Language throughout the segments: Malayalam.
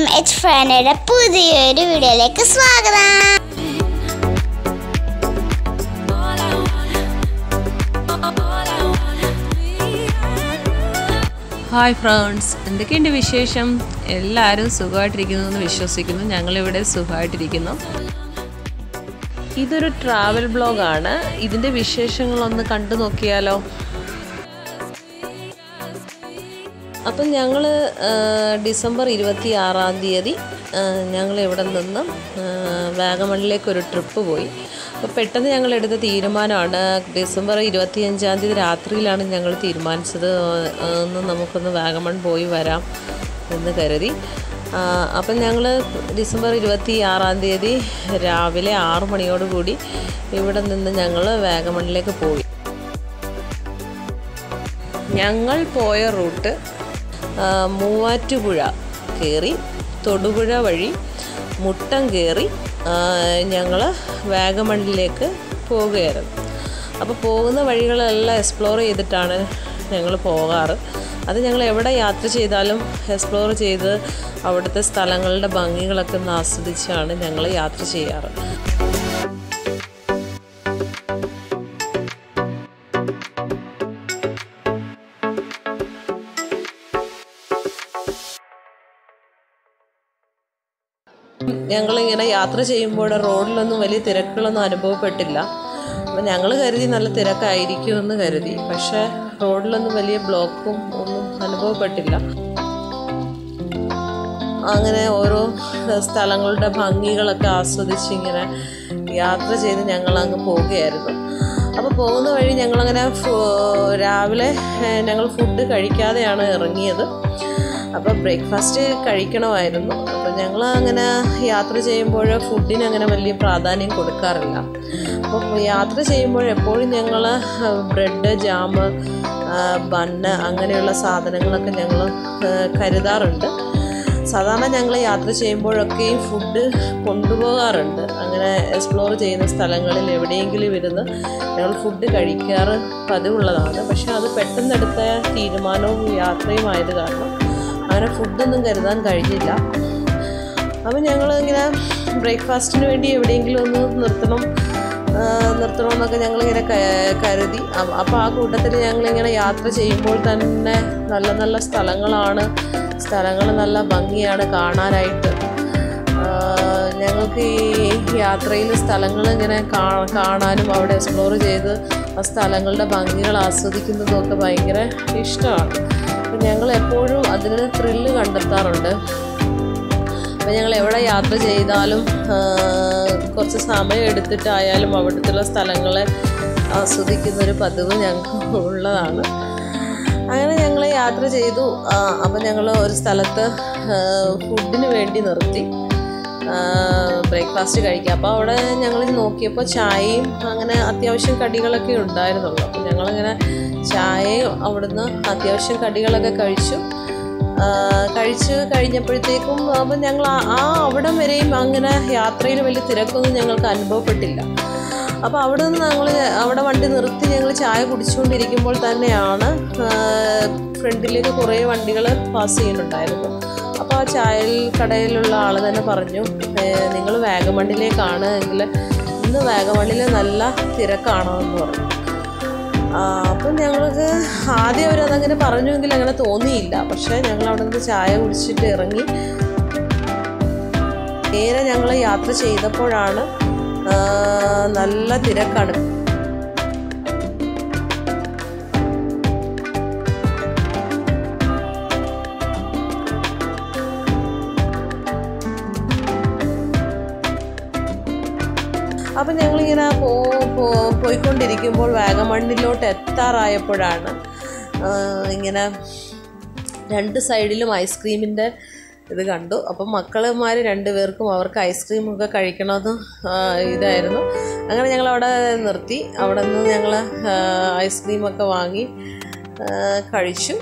എല്ലാവർക്കും എച്ച് ഫാനയുടെ പുതിയൊരു വീഡിയോയിലേക്ക് സ്വാഗതം ഹായ് ഫ്രണ്ട്സ് എന്തൊക്കെയുണ്ട് വിശേഷം എല്ലാവരും സുഖമായിട്ടിരിക്കുന്നു എന്ന് വിശ്വസിക്കുന്നു ഞങ്ങളിവിടെ സുഖമായിട്ടിരിക്കുന്നു ഇതൊരു ട്രാവൽ ബ്ലോഗാണ് ഇതിൻ്റെ വിശേഷങ്ങളൊന്ന് കണ്ടു നോക്കിയാലോ അപ്പം ഞങ്ങൾ ഡിസംബർ ഇരുപത്തി ആറാം തീയതി ഞങ്ങൾ ഇവിടെ നിന്നും വാഗമണിലേക്ക് ഒരു ട്രിപ്പ് പോയി അപ്പോൾ പെട്ടെന്ന് ഞങ്ങൾ എടുത്ത തീരുമാനമാണ് ഡിസംബർ ഇരുപത്തിയഞ്ചാം തീയതി രാത്രിയിലാണ് ഞങ്ങൾ തീരുമാനിച്ചത് ഒന്ന് നമുക്കൊന്ന് വാഗമൺ പോയി വരാം എന്ന് കരുതി അപ്പം ഞങ്ങൾ ഡിസംബർ ഇരുപത്തി ആറാം തീയതി രാവിലെ ആറു മണിയോടുകൂടി ഇവിടെ നിന്ന് ഞങ്ങൾ വാഗമണിലേക്ക് പോയി ഞങ്ങൾ പോയ റൂട്ട് മൂവാറ്റുപുഴ കയറി തൊടുപുഴ വഴി മുട്ടം കയറി ഞങ്ങൾ വാഗമണിലേക്ക് പോവുകയായിരുന്നു അപ്പോൾ പോകുന്ന വഴികളെല്ലാം എക്സ്പ്ലോർ ചെയ്തിട്ടാണ് ഞങ്ങൾ പോകാറ് അത് ഞങ്ങൾ എവിടെ യാത്ര ചെയ്താലും എക്സ്പ്ലോർ ചെയ്ത് അവിടുത്തെ സ്ഥലങ്ങളുടെ ഭംഗികളൊക്കെ ഒന്ന് ആസ്വദിച്ചാണ് ഞങ്ങൾ യാത്ര ചെയ്യാറ് ഞങ്ങളിങ്ങനെ യാത്ര ചെയ്യുമ്പോൾ റോഡിലൊന്നും വലിയ തിരക്കുകളൊന്നും അനുഭവപ്പെട്ടില്ല അപ്പം ഞങ്ങൾ കരുതി നല്ല തിരക്കായിരിക്കുമെന്ന് കരുതി പക്ഷേ റോഡിലൊന്നും വലിയ ബ്ലോക്കും ഒന്നും അനുഭവപ്പെട്ടില്ല അങ്ങനെ ഓരോ സ്ഥലങ്ങളുടെ ഭംഗികളൊക്കെ ആസ്വദിച്ച് ഇങ്ങനെ യാത്ര ചെയ്ത് ഞങ്ങൾ അങ്ങ് പോവുകയായിരുന്നു അപ്പോൾ പോകുന്ന വഴി ഞങ്ങളങ്ങനെ രാവിലെ ഞങ്ങൾ ഫുഡ് കഴിക്കാതെയാണ് ഇറങ്ങിയത് അപ്പോൾ ബ്രേക്ക്ഫാസ്റ്റ് കഴിക്കണമായിരുന്നു അപ്പോൾ ഞങ്ങൾ അങ്ങനെ യാത്ര ചെയ്യുമ്പോൾ ഫുഡിന് അങ്ങനെ വലിയ പ്രാധാന്യം കൊടുക്കാറില്ല അപ്പോൾ യാത്ര ചെയ്യുമ്പോൾ എപ്പോഴും ഞങ്ങൾ ബ്രെഡ് ജാം ബണ്ണ് അങ്ങനെയുള്ള സാധനങ്ങളൊക്കെ ഞങ്ങൾ കരുതാറുണ്ട് സാധാരണ ഞങ്ങൾ യാത്ര ചെയ്യുമ്പോഴൊക്കെയും ഫുഡ് കൊണ്ടുപോകാറുണ്ട് അങ്ങനെ എക്സ്പ്ലോർ ചെയ്യുന്ന സ്ഥലങ്ങളിൽ എവിടെയെങ്കിലും ഇരുന്ന് ഞങ്ങൾ ഫുഡ് കഴിക്കാറ് പതിവുള്ളതാണ് പക്ഷേ അത് പെട്ടെന്നെടുത്ത തീരുമാനവും യാത്രയും ആയത് കാരണം അങ്ങനെ ഫുഡൊന്നും കരുതാൻ കഴിഞ്ഞില്ല അപ്പോൾ ഞങ്ങൾ ഇങ്ങനെ ബ്രേക്ക്ഫാസ്റ്റിന് വേണ്ടി എവിടെയെങ്കിലും ഒന്ന് നിർത്തണം നിർത്തണമെന്നൊക്കെ ഞങ്ങളിങ്ങനെ കരുതി അപ്പോൾ ആ കൂട്ടത്തിൽ ഞങ്ങളിങ്ങനെ യാത്ര ചെയ്യുമ്പോൾ തന്നെ നല്ല നല്ല സ്ഥലങ്ങളാണ് സ്ഥലങ്ങൾ നല്ല ഭംഗിയാണ് കാണാനായിട്ട് ഞങ്ങൾക്ക് ഈ യാത്രയിൽ സ്ഥലങ്ങൾ ഇങ്ങനെ കാണാനും അവിടെ എക്സ്പ്ലോർ ചെയ്ത് ആ സ്ഥലങ്ങളുടെ ഭംഗികൾ ആസ്വദിക്കുന്നതും ഒക്കെ ഭയങ്കര ഇഷ്ടമാണ് അപ്പം ഞങ്ങൾ എപ്പോഴും അതിന് ത്രില്ല് കണ്ടെത്താറുണ്ട് അപ്പം ഞങ്ങൾ എവിടെ യാത്ര ചെയ്താലും കുറച്ച് സമയം എടുത്തിട്ടായാലും അവിടുത്തെ സ്ഥലങ്ങളെ ആസ്വദിക്കുന്നൊരു പതിവ് ഞങ്ങൾക്ക് ഉള്ളതാണ് അങ്ങനെ ഞങ്ങൾ യാത്ര ചെയ്തു അപ്പം ഞങ്ങൾ ഒരു സ്ഥലത്ത് ഫുഡിന് വേണ്ടി നിർത്തി ബ്രേക്ക്ഫാസ്റ്റ് കഴിക്കുക അപ്പോൾ അവിടെ ഞങ്ങൾ നോക്കിയപ്പോൾ ചായയും അങ്ങനെ അത്യാവശ്യം കടികളൊക്കെ ഉണ്ടായിരുന്നുള്ളൂ അപ്പോൾ ഞങ്ങളിങ്ങനെ ചായയും അവിടുന്ന് അത്യാവശ്യം കടികളൊക്കെ കഴിച്ചു കഴിച്ച് കഴിഞ്ഞപ്പോഴത്തേക്കും അപ്പം ഞങ്ങൾ ആ അവിടം വരെയും അങ്ങനെ യാത്രയിൽ വലിയ തിരക്കൊന്നും ഞങ്ങൾക്ക് അനുഭവപ്പെട്ടില്ല അപ്പോൾ അവിടെ നിന്ന് ഞങ്ങൾ അവിടെ വണ്ടി നിർത്തി ഞങ്ങൾ ചായ കുടിച്ചുകൊണ്ടിരിക്കുമ്പോൾ തന്നെയാണ് ഫ്രണ്ടിലേക്ക് കുറേ വണ്ടികൾ പാസ് ചെയ്യുന്നുണ്ടായിരുന്നു അപ്പോൾ ആ ചായ കടയിലുള്ള ആൾ തന്നെ പറഞ്ഞു നിങ്ങൾ വാഗമണ്ണിലേക്കാണ് എങ്കിൽ ഇന്ന് വാഗമണ്ണിൽ നല്ല തിരക്കാണോ എന്ന് പറഞ്ഞു അപ്പം ഞങ്ങൾക്ക് ആദ്യം അവരതങ്ങനെ പറഞ്ഞുവെങ്കിൽ അങ്ങനെ തോന്നിയില്ല പക്ഷേ ഞങ്ങൾ അവിടെ നിന്ന് ചായ കുടിച്ചിട്ട് ഇറങ്ങി നേരെ ഞങ്ങൾ യാത്ര ചെയ്തപ്പോഴാണ് നല്ല തിരക്കാണ് അപ്പം ഞങ്ങളിങ്ങനെ പോ പോയിക്കൊണ്ടിരിക്കുമ്പോൾ വാഗമണ്ണിലോട്ട് എത്താറായപ്പോഴാണ് ഇങ്ങനെ രണ്ട് സൈഡിലും ഐസ്ക്രീമിൻ്റെ ഇത് കണ്ടു അപ്പം മക്കളന്മാർ രണ്ടുപേർക്കും അവർക്ക് ഐസ്ക്രീമൊക്കെ കഴിക്കണമെന്ന് ഇതായിരുന്നു അങ്ങനെ ഞങ്ങൾ അവിടെ നിർത്തി അവിടെ നിന്ന് ഞങ്ങൾ ഐസ്ക്രീമൊക്കെ വാങ്ങി കഴിച്ചു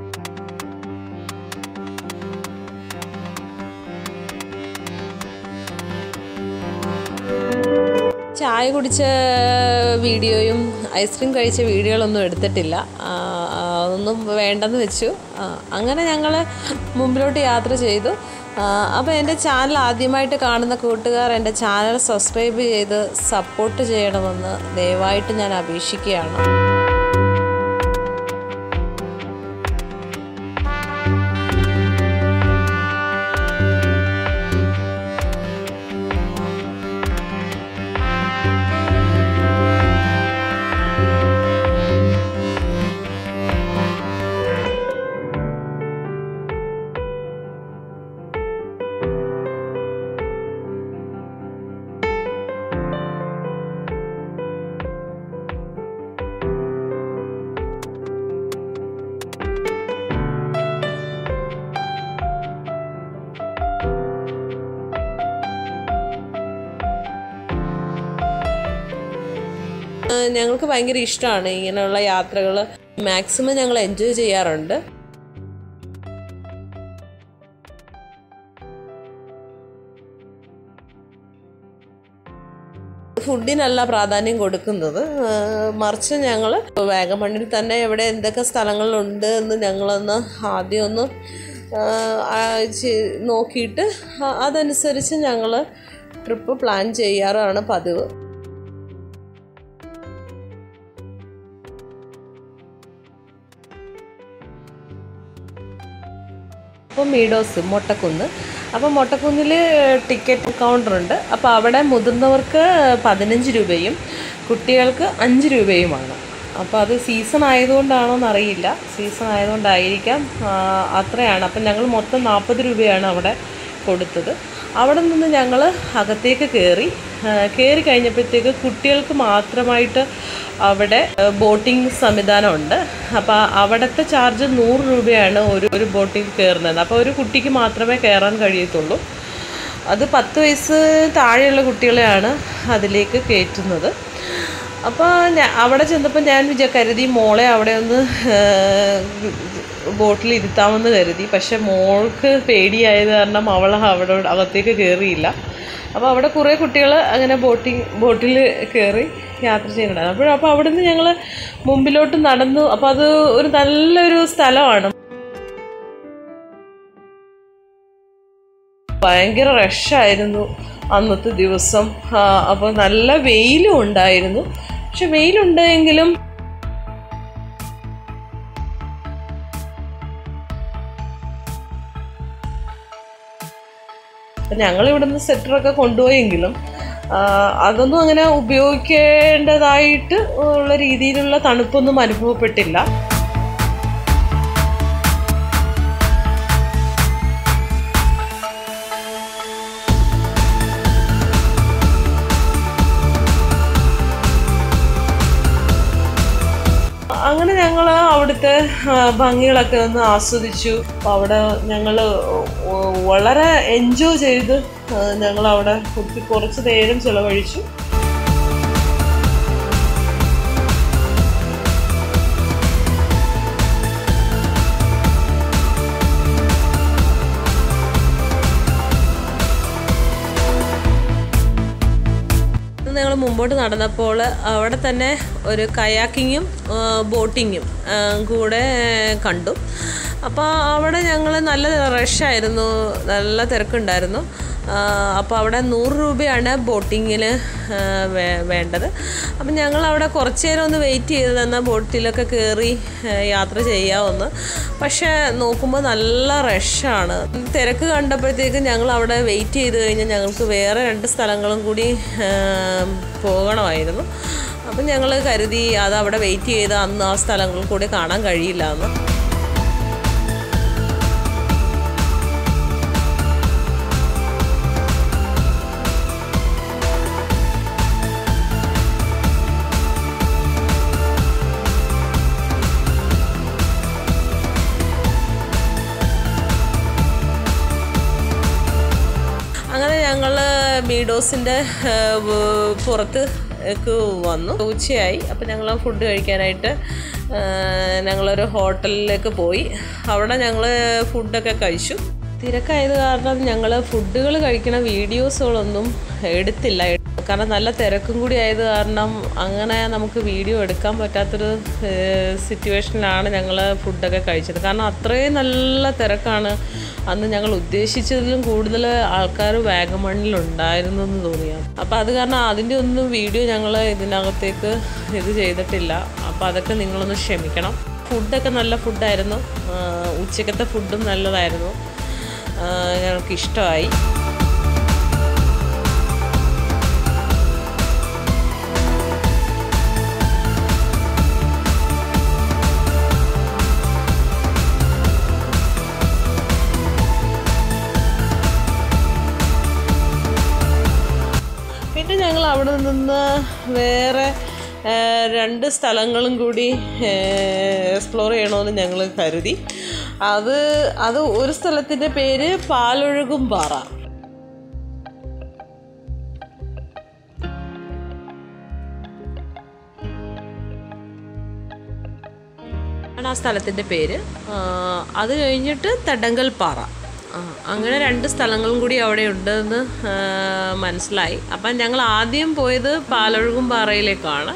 ചായ കുടിച്ച വീഡിയോയും ഐസ്ക്രീം കഴിച്ച വീഡിയോകളൊന്നും എടുത്തിട്ടില്ല ആ, അതൊന്നും വേണ്ടെന്ന് വെച്ചു ആ, അങ്ങനെ ഞങ്ങൾ മുമ്പിലോട്ട് യാത്ര ചെയ്തു അപ്പോൾ എൻ്റെ ചാനൽ ആദ്യമായിട്ട് കാണുന്ന കൂട്ടുകാർ എൻ്റെ ചാനൽ സബ്സ്ക്രൈബ് ചെയ്ത് സപ്പോർട്ട് ചെയ്യണമെന്ന് ദയവായിട്ട് ഞാൻ അപേക്ഷിക്കുകയാണ് ഏഹ് ഞങ്ങൾക്ക് ഭയങ്കര ഇഷ്ടമാണ് ഇങ്ങനെയുള്ള യാത്രകൾ മാക്സിമം ഞങ്ങൾ എൻജോയ് ചെയ്യാറുണ്ട് ഫുഡിനല്ല പ്രാധാന്യം കൊടുക്കുന്നത് ഏഹ് മറിച്ച് ഞങ്ങൾ വാഗമണ്ണിൽ തന്നെ എവിടെ എന്തൊക്കെ സ്ഥലങ്ങളുണ്ട് എന്ന് ഞങ്ങളൊന്ന് ആദ്യം ഒന്ന് ഏഹ് ആ ചെ- നോക്കിയിട്ട് അ- അതനുസരിച്ച് ഞങ്ങൾ ട്രിപ്പ് പ്ലാൻ ചെയ്യാറാണ് പതിവ് അപ്പോൾ മീഡോസ് മൊട്ടക്കുന്ന് അപ്പോൾ മൊട്ടക്കുന്നിൽ ടിക്കറ്റ് കൗണ്ടറുണ്ട് അപ്പോൾ അവിടെ മുതിർന്നവർക്ക് പതിനഞ്ച് രൂപയും കുട്ടികൾക്ക് അഞ്ച് രൂപയുമാണ് അപ്പോൾ അത് സീസൺ ആയതുകൊണ്ടാണോ എന്നറിയില്ല സീസൺ ആയതുകൊണ്ടായിരിക്കാം ആ, അത്രയാണ് അപ്പം ഞങ്ങൾ മൊത്തം നാൽപ്പത് രൂപയാണ് അവിടെ കൊടുത്തത് അവിടെ നിന്ന് ഞങ്ങൾ അകത്തേക്ക് കയറി കയറി കഴിഞ്ഞപ്പോഴത്തേക്ക് കുട്ടികൾക്ക് മാത്രമായിട്ട് അവിടെ ബോട്ടിംഗ് സംവിധാനമുണ്ട് അപ്പോൾ അവിടുത്തെ ചാർജ് നൂറ് രൂപയാണ് ഒരു ഒരു ബോട്ടിൽ കയറുന്നത് അപ്പോൾ ഒരു കുട്ടിക്ക് മാത്രമേ കയറാൻ കഴിയത്തുള്ളൂ അത് പത്ത് വയസ്സ് താഴെയുള്ള കുട്ടികളെയാണ് അതിലേക്ക് കയറ്റുന്നത് അപ്പോൾ ഞാൻ അവിടെ ചെന്നപ്പോൾ ഞാൻ വിചാ കരുതി മോളെ അവിടെ ഒന്ന് ബോട്ടിൽ ഇരുത്താമെന്ന് കരുതി പക്ഷെ മോൾക്ക് പേടിയായത് കാരണം അവൾ അവിടെ അകത്തേക്ക് കയറിയില്ല അപ്പോൾ അവിടെ കുറേ കുട്ടികൾ അങ്ങനെ ബോട്ടിങ് ബോട്ടിൽ കയറി യാത്ര ചെയ്യുന്നുണ്ടായിരുന്നു അപ്പോൾ അപ്പോൾ അവിടെ നിന്ന് ഞങ്ങൾ മുമ്പിലോട്ട് നടന്നു അപ്പോൾ അത് ഒരു നല്ലൊരു സ്ഥലമാണ് ഭയങ്കര റഷായിരുന്നു അന്നത്തെ ദിവസം ആ, അപ്പോൾ നല്ല വെയിലും ഉണ്ടായിരുന്നു പക്ഷെ വെയിലുണ്ടെങ്കിലും ഞങ്ങൾ ഇവിടുന്ന് സെറ്ററൊക്കെ കൊണ്ടുപോയെങ്കിലും ആ, അതൊന്നും അങ്ങനെ ഉപയോഗിക്കേണ്ടതായിട്ട് ഉള്ള രീതിയിലുള്ള തണുപ്പൊന്നും അനുഭവപ്പെട്ടില്ല അങ്ങനെ ഞങ്ങൾ അവിടുത്തെ ആ, ഭംഗികളൊക്കെ ഒന്ന് ആസ്വദിച്ചു അപ്പോൾ അവിടെ ഞങ്ങൾ വളരെ എൻജോയ് ചെയ്ത് ഞങ്ങൾ അവിടെ ഒത്തിരി കുറച്ച് നേരം ചിലവഴിച്ചു ഞങ്ങൾ മുമ്പോട്ട് നടന്നപ്പോൾ അവിടെ തന്നെ ഒരു കയാക്കിങ്ങും ബോട്ടിങ്ങും കൂടെ കണ്ടു അപ്പോൾ അവിടെ ഞങ്ങൾ നല്ല റഷായിരുന്നു നല്ല തിരക്കുണ്ടായിരുന്നു അപ്പോൾ അവിടെ നൂറ് രൂപയാണ് ബോട്ടിങ്ങിന് വേണ്ടത് അപ്പം ഞങ്ങൾ അവിടെ കുറച്ച് നേരം ഒന്ന് വെയിറ്റ് ചെയ്ത് തന്ന ബോട്ടിലൊക്കെ കയറി യാത്ര ചെയ്യാമെന്ന് പക്ഷേ നോക്കുമ്പോൾ നല്ല റഷാണ് തിരക്ക് കണ്ടപ്പോഴത്തേക്ക് ഞങ്ങൾ അവിടെ വെയിറ്റ് ചെയ്ത് കഴിഞ്ഞാൽ ഞങ്ങൾക്ക് വേറെ രണ്ട് സ്ഥലങ്ങളും കൂടി ആ, പോകണമായിരുന്നു അപ്പം ഞങ്ങൾ കരുതി അത് അവിടെ വെയിറ്റ് ചെയ്ത് അന്ന് ആ സ്ഥലങ്ങൾ കൂടി കാണാൻ കഴിയില്ല എന്ന് അങ്ങനെ ഞങ്ങൾ മീഡോസിൻ്റെ പുറത്ത് ക്ക് വന്നു ഉച്ചയായി അപ്പോൾ ഞങ്ങൾ ഫുഡ് കഴിക്കാനായിട്ട് ആ, ഞങ്ങളൊരു ഹോട്ടലിലേക്ക് പോയി അവിടെ ഞങ്ങൾ ഫുഡൊക്കെ കഴിച്ചു തിരക്കായത് കാരണം ഞങ്ങൾ ഫുഡുകൾ കഴിക്കണ വീഡിയോസുകളൊന്നും എടുത്തില്ല കാരണം നല്ല തിരക്കും കൂടി ആയത് കാരണം അങ്ങനെ നമുക്ക് വീഡിയോ എടുക്കാൻ പറ്റാത്തൊരു സിറ്റുവേഷനിലാണ് ഞങ്ങൾ ഫുഡൊക്കെ കഴിച്ചത് കാരണം അത്രയും നല്ല തിരക്കാണ് അന്ന് ഞങ്ങൾ ഉദ്ദേശിച്ചതിലും കൂടുതൽ ആൾക്കാർ വാഗമണ്ണിലുണ്ടായിരുന്നു എന്ന് തോന്നിയാണ് അപ്പോൾ അത് കാരണം അതിൻ്റെ ഒന്നും വീഡിയോ ഞങ്ങൾ ഇതിനകത്തേക്ക് ഇത് ചെയ്തിട്ടില്ല അപ്പോൾ അതൊക്കെ നിങ്ങളൊന്ന് ക്ഷമിക്കണം ഫുഡൊക്കെ നല്ല ഫുഡായിരുന്നു ഉച്ചക്കത്തെ ഫുഡും നല്ലതായിരുന്നു ഞങ്ങൾക്ക് ഇഷ്ടമായി പിന്നെ ഞങ്ങൾ അവിടെ നിന്ന് വേറെ രണ്ട് സ്ഥലങ്ങളും കൂടി എക്സ്പ്ലോർ ചെയ്യണമെന്ന് ഞങ്ങൾ കരുതി അത് അത് ഒരു സ്ഥലത്തിൻ്റെ പേര് പാലൊഴുകും പാറ ആണ് ആ സ്ഥലത്തിൻ്റെ പേര് അത് കഴിഞ്ഞിട്ട് തടങ്കൽ പാറ അങ്ങനെ രണ്ട് സ്ഥലങ്ങളും കൂടി അവിടെ ഉണ്ടെന്ന് മനസ്സിലായി അപ്പം ഞങ്ങൾ ആദ്യം പോയത് പാലൊഴുകും പാറയിലേക്കാണ്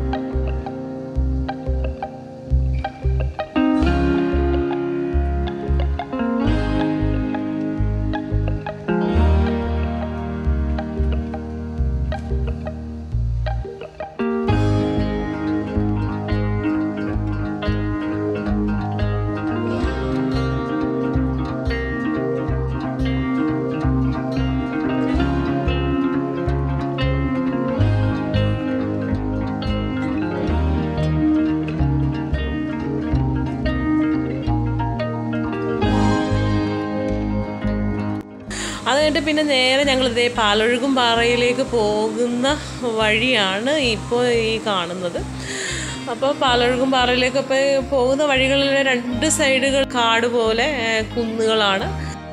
അത് കഴിഞ്ഞിട്ട് പിന്നെ നേരെ ഞങ്ങൾ ഇതേ പാലൊഴുകും പാറയിലേക്ക് പോകുന്ന വഴിയാണ് ഇപ്പോൾ ഈ കാണുന്നത് അപ്പോൾ പാലൊഴുകും പാറയിലേക്ക് ഇപ്പോൾ പോകുന്ന വഴികളിലെ രണ്ട് സൈഡുകൾ കാട് പോലെ കുന്നുകളാണ്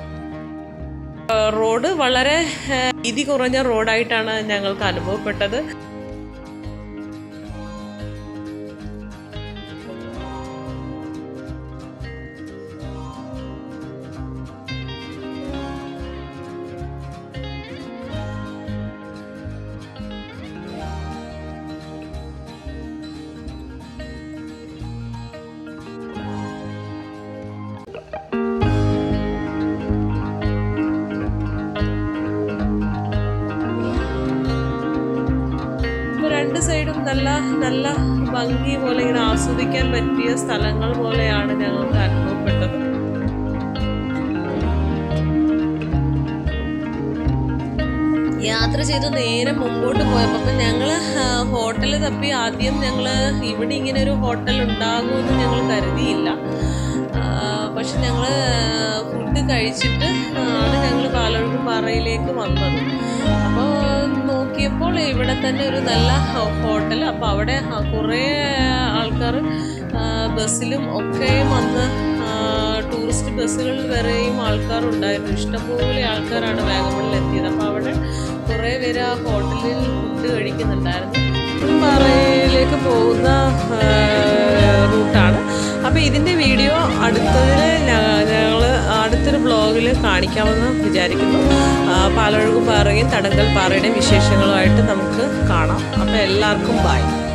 റോഡ് വളരെ വീതി കുറഞ്ഞ റോഡായിട്ടാണ് ഞങ്ങൾക്ക് അനുഭവപ്പെട്ടത് രണ്ട് സൈഡും നല്ല നല്ല ഭംഗി പോലെ ഇങ്ങനെ ആസ്വദിക്കാൻ പറ്റിയ സ്ഥലങ്ങൾ പോലെയാണ് ഞങ്ങൾക്ക് അനുഭവപ്പെട്ടത് യാത്ര ചെയ്ത് നേരെ മുമ്പോട്ട് പോയപ്പോൾ അപ്പം ഞങ്ങൾ ഹോട്ടൽ തപ്പി ആദ്യം ഞങ്ങൾ ഇവിടെ ഇങ്ങനെ ഒരു ഹോട്ടൽ ഉണ്ടാകുമെന്ന് ഞങ്ങൾ കരുതിയില്ല പക്ഷെ ഞങ്ങൾ ഫുഡ് കഴിച്ചിട്ട് ആണ് ഞങ്ങൾ പാലൊഴുകും പാറയിലേക്ക് വന്നത് അപ്പോൾ നോക്കിയപ്പോൾ ഇവിടെ തന്നെ ഒരു നല്ല ഹോട്ടൽ അപ്പോൾ അവിടെ കുറേ ആൾക്കാർ ബസ്സിലും ഒക്കെ വന്ന് ടൂറിസ്റ്റ് ബസ്സുകളിൽ വരെയും ആൾക്കാരുണ്ടായിരുന്നു ഇഷ്ടംപോലെ ആൾക്കാരാണ് വാഗമണിൽ എത്തിയത് അപ്പോൾ അവിടെ കുറേ പേര് ആ ഹോട്ടലിൽ ഫുഡ് കഴിക്കുന്നുണ്ടായിരുന്നു പാറയിലേക്ക് പോകുന്ന റൂട്ടാണ് അപ്പോൾ ഇതിൻ്റെ വീഡിയോ അടുത്തതിൽ ഞങ്ങൾ അടുത്തൊരു ബ്ലോഗിൽ കാണിക്കാമെന്ന് വിചാരിക്കുന്നു പാലൊഴുകും പാറയും തടങ്കൽ പാറയുടെയും വിശേഷങ്ങളുമായിട്ട് നമുക്ക് കാണാം അപ്പോൾ എല്ലാവർക്കും ബായ്